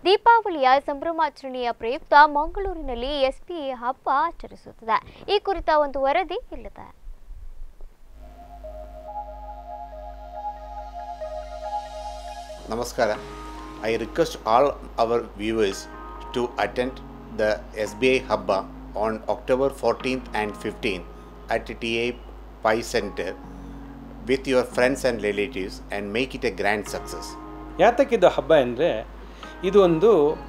ದೀಪಾವಳಿಯ ಸಂಭ್ರಮಾಚರಣೆಯ ಪ್ರಯುಕ್ತ ಮಂಗಳೂರಿನಲ್ಲಿ ಎಸ್ಪಿಎ ಹಬ್ಬ ಆಚರಿಸುತ್ತದೆ ಈ ಕುರಿತ ಒಂದು ವರದಿ ಇಲ್ಲಿದೆ Namaskara. I request all our viewers to attend the SBI Hubba on October 14th and 15th at TA Pi Center with your friends and relatives and make it a grand success. ಯಾತಕ್ಕಿದು ಹಬ್ಬ ಅಂದರೆ ಇದು ಒಂದು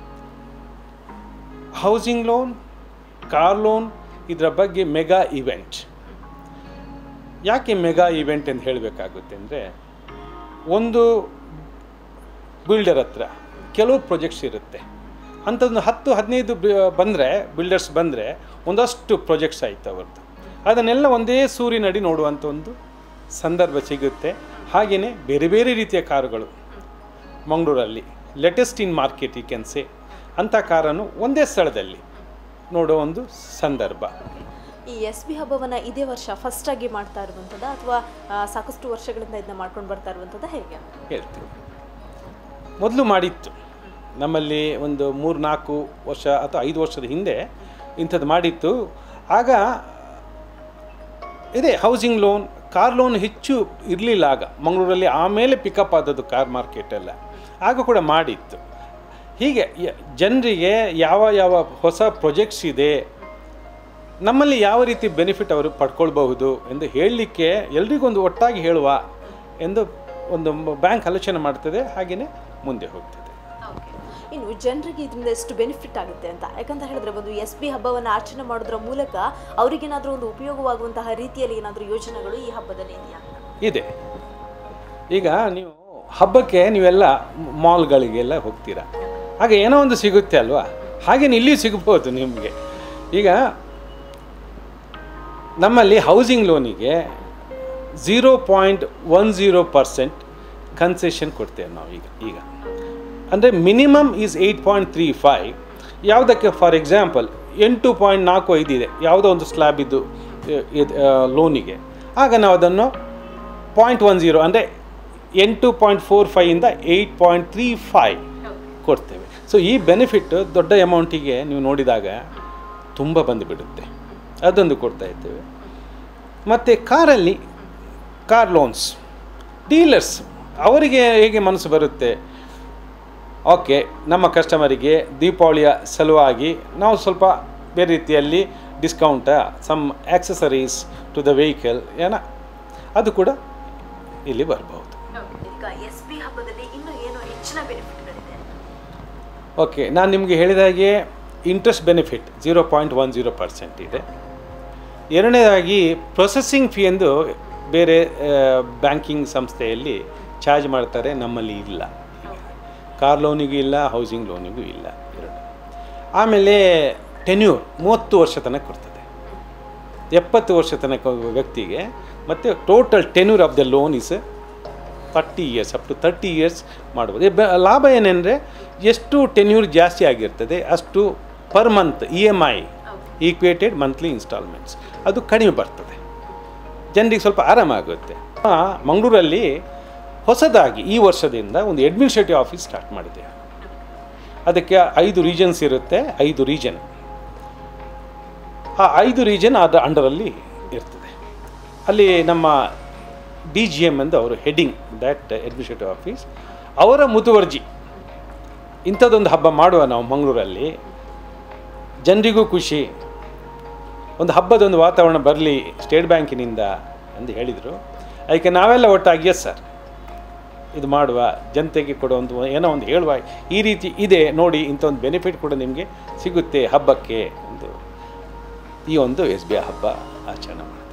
housing loan car loan ಇದರ ಬಗ್ಗೆ mega event ಯಾಕೆ mega event ಅಂತ ಹೇಳಬೇಕಾಗುತ್ತೆ ಅಂದರೆ ಒಂದು ಬಿಲ್ಡರ್ ಹತ್ರ ಕೆಲವು ಪ್ರಾಜೆಕ್ಟ್ಸ್ ಇರುತ್ತೆ ಅಂಥದ್ದು ಹತ್ತು ಹದಿನೈದು ಬಂದರೆ ಬಿಲ್ಡರ್ಸ್ ಬಂದರೆ ಒಂದಷ್ಟು ಪ್ರಾಜೆಕ್ಟ್ಸ್ ಆಯಿತು ಅವ್ರದ್ದು ಅದನ್ನೆಲ್ಲ ಒಂದೇ ಸೂರಿನಡಿ ನೋಡುವಂಥ ಒಂದು ಸಂದರ್ಭ ಸಿಗುತ್ತೆ ಹಾಗೆಯೇ ಬೇರೆ ಬೇರೆ ರೀತಿಯ ಕಾರುಗಳು ಮಂಗಳೂರಲ್ಲಿ ಲೇಟೆಸ್ಟ್ ಇನ್ ಮಾರ್ಕೆಟ್ ಈ ಕ್ಯಾನ್ ಸೇ ಅಂಥ ಕಾರನ್ನು ಒಂದೇ ಸ್ಥಳದಲ್ಲಿ ನೋಡೋ ಒಂದು ಸಂದರ್ಭ ಈ ಎಸ್ ಬಿ ಹಬ್ಬವನ್ನು ಇದೇ ವರ್ಷ ಫಸ್ಟ್ ಆಗಿ ಮಾಡ್ತಾ ಇರುವಂಥದ್ದು ಅಥವಾ ಸಾಕಷ್ಟು ವರ್ಷಗಳಿಂದ ಇದನ್ನ ಮಾಡ್ಕೊಂಡು ಬರ್ತಾ ಇರುವಂಥದ್ದು ಹೇಗೆ ಹೇಳ್ತೀವಿ ಮೊದಲು ಮಾಡಿತ್ತು ನಮ್ಮಲ್ಲಿ ಒಂದು ಮೂರು ನಾಲ್ಕು ವರ್ಷ ಅಥವಾ ಐದು ವರ್ಷದ ಹಿಂದೆ ಇಂಥದ್ದು ಮಾಡಿತ್ತು ಆಗ ಇದೆ ಹೌಸಿಂಗ್ ಲೋನ್ ಕಾರ್ ಲೋನ್ ಹೆಚ್ಚು ಇರಲಿಲ್ಲ ಆಗ ಮಂಗಳೂರಲ್ಲಿ ಆಮೇಲೆ ಪಿಕಪ್ ಆದದ್ದು ಕಾರ್ ಮಾರ್ಕೆಟ್ ಎಲ್ಲ ಆಗ ಕೂಡ ಮಾಡಿತ್ತು ಹೀಗೆ ಯ- ಜನರಿಗೆ ಯಾವ ಯಾವ ಹೊಸ ಪ್ರೊಜೆಕ್ಟ್ಸ್ ಇದೆ ನಮ್ಮಲ್ಲಿ ಯಾವ ರೀತಿ ಬೆನಿಫಿಟ್ ಅವರು ಪಡ್ಕೊಳ್ಬಹುದು ಎಂದು ಹೇಳಲಿಕ್ಕೆ ಎಲ್ರಿಗೊಂದು ಒಟ್ಟಾಗಿ ಹೇಳುವ ಎಂದು ಒಂದು ಬ್ಯಾಂಕ್ ಆಲೋಚನೆ ಮಾಡ್ತದೆ ಹಾಗೆಯೇ ಮುಂದೆ ಹೋಗ್ತದೆ ಇನ್ನು ಜನರಿಗೆ ಇದರಿಂದ ಎಷ್ಟು ಬೆನಿಫಿಟ್ ಆಗುತ್ತೆ ಅಂತ ಯಾಕಂತ ಹೇಳಿದ್ರೆ ಒಂದು ಎಸ್ ಬಿ ಹಬ್ಬವನ್ನು ಆಚರಣೆ ಮಾಡೋದ್ರ ಮೂಲಕ ಅವರಿಗೇನಾದರೂ ಒಂದು ಉಪಯೋಗವಾಗುವಂತಹ ರೀತಿಯಲ್ಲಿ ಏನಾದರೂ ಯೋಜನೆಗಳು ಈ ಹಬ್ಬದಲ್ಲಿ ಇದೆಯಾ ಇದೆ ಈಗ ನೀವು ಹಬ್ಬಕ್ಕೆ ನೀವೆಲ್ಲ ಮಾಲ್ಗಳಿಗೆಲ್ಲ ಹೋಗ್ತೀರಾ ಹಾಗೆ ಏನೋ ಒಂದು ಸಿಗುತ್ತೆ ಅಲ್ವಾ ಹಾಗೆ ಇಲ್ಲಿಯೂ ಸಿಗ್ಬೋದು ನಿಮಗೆ ಈಗ ನಮ್ಮಲ್ಲಿ ಹೌಸಿಂಗ್ ಲೋನಿಗೆ zero point one zero percent concession ಕೊಡ್ತೇವೆ ನಾವು ಈಗ ಈಗ ಅಂದರೆ minimum is eight point three five ಯಾವುದಕ್ಕೆ ಫಾರ್ ಎಕ್ಸಾಂಪಲ್ ಎಂಟು ಪಾಯಿಂಟ್ ನಾಲ್ಕು ಐದು ಇದೆ ಯಾವುದೋ ಒಂದು ಸ್ಲ್ಯಾಬ್ ಇದ್ದು ಲೋನಿಗೆ ಆಗ ನಾವು ಅದನ್ನು ಪಾಯಿಂಟ್ ಒನ್ ಝೀರೋ ಅಂದರೆ ಎಂಟು ಪಾಯಿಂಟ್ ಫೋರ್ ಫೈಯಿಂದ ಏಯ್ಟ್ ಪಾಯಿಂಟ್ ತ್ರೀ ಫೈವ್ ಕೊಡ್ತೇವೆ ಸೊ ಈ ಬೆನಿಫಿಟ್ ದೊಡ್ಡ ಅಮೌಂಟಿಗೆ ನೀವು ನೋಡಿದಾಗ ತುಂಬ ಬಂದುಬಿಡುತ್ತೆ ಅದೊಂದು ಕೊಡ್ತಾ ಇದ್ದೇವೆ ಮತ್ತು ಕಾರಲ್ಲಿ ಕಾರ್ ಲೋನ್ಸ್ ಡೀಲರ್ಸ್ ಅವರಿಗೆ ಹೇಗೆ ಮನಸ್ಸು ಬರುತ್ತೆ ಓಕೆ ನಮ್ಮ ಕಸ್ಟಮರಿಗೆ ದೀಪಾವಳಿಯ ಸಲುವಾಗಿ ನಾವು ಸ್ವಲ್ಪ ಬೇರೆ ರೀತಿಯಲ್ಲಿ discount some accessories to the vehicle ಏನ ಅದು ಕೂಡ ಇಲ್ಲಿ ಬರ್ಬೋದು ಈಗ ಎಸ್ ಬಿ ಹಬ್ಬದಲ್ಲಿ ಇನ್ನೂ ಏನು ಹೆಚ್ಚಿನ ಬೆನಿಫಿಟ್ಗಳಿದೆ ಓಕೆ ನಾನು ನಿಮಗೆ ಹೇಳಿದ ಹಾಗೆ interest benefit zero point one zero percent ಇದೆ ಎರಡನೇದಾಗಿ ಪ್ರೊಸೆಸಿಂಗ್ ಫೀ ಎಂದು ಬೇರೆ ಬ್ಯಾಂಕಿಂಗ್ ಸಂಸ್ಥೆಯಲ್ಲಿ ಚಾರ್ಜ್ ಮಾಡ್ತಾರೆ ನಮ್ಮಲ್ಲಿ ಇಲ್ಲ ಕಾರ್ ಲೋನಿಗೂ ಇಲ್ಲ ಹೌಸಿಂಗ್ ಲೋನಿಗೂ ಇಲ್ಲ ಎರಡು ಆಮೇಲೆ ಟೆನ್ಯೂರ್ ಮೂವತ್ತು ವರ್ಷ ತನಕ ಕೊಡ್ತದೆ ಎಪ್ಪತ್ತು ವರ್ಷ ತನಕ ಒಬ್ಬ ವ್ಯಕ್ತಿಗೆ ಮತ್ತು total tenure of the loan is thirty years up to thirty years ಮಾಡ್ಬೋದು ಬ- ಲಾಭ ಏನೆಂದರೆ ಎಷ್ಟು ಟೆನ್ಯೂರ್ ಜಾಸ್ತಿ ಆಗಿರ್ತದೆ ಅಷ್ಟು per month E M I equated monthly instalments ಅದು ಕಡಿಮೆ ಬರ್ತದೆ ಜನರಿಗೆ ಸ್ವಲ್ಪ ಆರಾಮಾಗುತ್ತೆ ಆ, ಮಂಗಳೂರಲ್ಲಿ ಹೊಸದಾಗಿ ಈ ವರ್ಷದಿಂದ ಒಂದು ಅಡ್ಮಿನಿಸ್ಟ್ರೇಟಿವ್ ಆಫೀಸ್ ಸ್ಟಾರ್ಟ್ ಮಾಡಿದೆ ಅದಕ್ಕೆ ಐದು ರೀಜನ್ಸ್ ಇರುತ್ತೆ ಐದು ರೀಜನ್ ಆ ಐದು ರೀಜನ್ ಅದರ ಅಂಡರಲ್ಲಿ ಇರ್ತದೆ ಅಲ್ಲಿ ನಮ್ಮ ಡಿ ಜಿ ಎಮ್ ಎಂದು ಅವರು ಹೆಡ್ಡಿಂಗ್ ದ್ಯಾಟ್ ಅಡ್ಮಿನಿಸ್ಟ್ರೇಟಿವ್ ಆಫೀಸ್ ಅವರ ಮುತುವರ್ಜಿ ಇಂಥದ್ದೊಂದು ಹಬ್ಬ ಮಾಡುವ ನಾವು ಮಂಗಳೂರಲ್ಲಿ ಜನರಿಗೂ ಖುಷಿ ಒಂದು ಹಬ್ಬದೊಂದು ವಾತಾವರಣ ಬರಲಿ ಸ್ಟೇಟ್ ಬ್ಯಾಂಕಿನಿಂದ ಎಂದು ಹೇಳಿದರು ಅದಕ್ಕೆ ನಾವೆಲ್ಲ ಒಟ್ಟಾಗಿ ಎಸ್ ಸರ್ ಇದು ಮಾಡುವ ಜನತೆಗೆ ಕೊಡೋ ಒಂದು ಏನೋ ಒಂದು ಹೇಳುವ ಈ ರೀತಿ ಇದೆ ನೋಡಿ ಇಂಥ ಒಂದು ಬೆನಿಫಿಟ್ ಕೂಡ ನಿಮಗೆ ಸಿಗುತ್ತೆ ಹಬ್ಬಕ್ಕೆ ಎಂದು ಈ ಒಂದು ಎಸ್ ಬಿ ಐ ಹಬ್ಬ ಆಚರಣೆ ಮಾಡ್ತೀವಿ